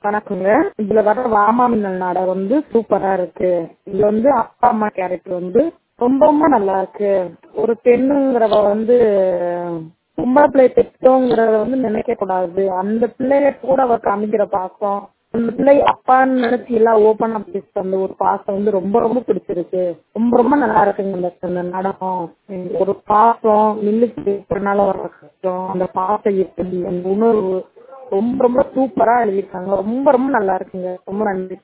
வணக்கங்க இதுல வர்ற வாமாமின்னல் நாடகம் வந்து சூப்பரா இருக்கு இதுல வந்து அப்பா அம்மா கேரக்டர் வந்து ரொம்ப ரொம்ப நல்லா இருக்கு ஒரு பெண்ணுங்கிறவ வந்து பொம்பளை பிள்ளை பெற்றோங்கிறத வந்து நினைக்க கூடாது அந்த பிள்ளைய கூட அவ காமிக்கிற பாசம் அந்த பிள்ளை அப்பான்னு நினைச்சு எல்லாம் ஓப்பனா பேசுற அந்த ஒரு பாசம் வந்து ரொம்ப ரொம்ப பிடிச்சிருக்கு ரொம்ப ரொம்ப நல்லா இருக்குங்க இந்த இந்த நாடகம் ஒரு பாசம் மில்லுக்கு பேசுறதுனால வர்ற கஷ்டம் அந்த பாசம் எப்படி அந்த உணர்வு ரொம்ப ரொம்ப சூப்பரா எழுதியிருக்காங்க ரொம்ப ரொம்ப நல்லா இருக்குங்க ரொம்ப நன்றி